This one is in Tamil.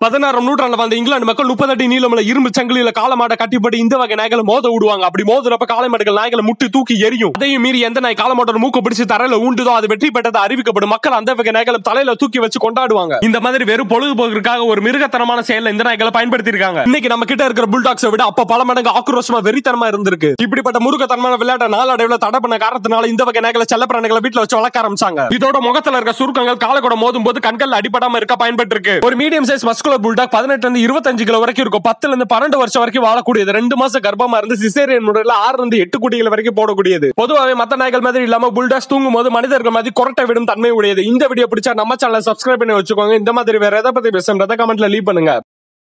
பதினாறாம் நூற்றாண்டுல வந்த இங்கிலாந்து மக்கள் முப்பது அடி நீளமுள்ள இரும்பு சங்கிலியில காலமாட கட்டிப்பட்டு இந்த வகை நாய்களை மோத விடுவாங்க அப்படி மோதுறப்ப காளை மாடுகள் நாய்களை முட்டி தூக்கி எரியும் அதையும் மீறி எந்த நாய் காலமாட்டோட மூக்க பிடிச்சு தரையில ஊண்டுதோ அது வெற்றி பெற்றது அறிவிக்கப்படும் மக்கள் அந்த வகை நாய்களை தலையில தூக்கி வச்சு கொண்டாடுவாங்க இந்த மாதிரி வெறும் பொழுதுபோக்குக்காக ஒரு மிருகத்தனமான செயல்ல இந்த நாய்களை பயன்படுத்தி இருக்காங்க இன்னைக்கு நம்ம கிட்ட இருக்கிற புல்டாக்ஸை விட அப்ப பல மடங்கு ஆக்ரோஷமா வெறித்தனமா இருந்திருக்கு இப்படிப்பட்ட முருகத்தனமான விளையாட்டை நாளடைவுல தடை பண்ண காரணத்தினால இந்த வகை நாய்களை செல்லப்பிராணிகளை வீட்டுல வச்சு வளர்க்க ஆரம்பிச்சாங்க இதோட முகத்துல இருக்க சுருக்கங்கள் காலை கூட மோதும் போது கண்கள் அடிபடாம இருக்க பயன்பட்டு இருக்கு ஒரு மீடியம் சைஸ் மஸ்குலர் புல்டாக் பதினெட்டுல இருந்து இருபத்தஞ்சு கிலோ வரைக்கும் இருக்கும் பத்துல இருந்து பன்னெண்டு வருஷம் வரைக்கும் வாழக்கூடியது ரெண்டு மாசம் கர்ப்பமா இருந்து சிசேரியன் முறையில ஆறு இருந்து எட்டு குட்டிகள் வரைக்கும் போடக்கூடியது பொதுவாகவே மத்த நாய்கள் மாதிரி இல்லாம புல்டாக்ஸ் தூங்கும் போது மனிதர்கள் மாதிரி கொரட்டை விடும் தன்மை உடையது இந்த வீடியோ பிடிச்சா நம்ம சேனலை சப்ஸ்கிரைப் பண்ணி வச்சுக்கோங்க இந்த மாதிரி வேற எதை பத்தி பேசுறத கமெண்ட்ல லீவ் பண்ணுங்க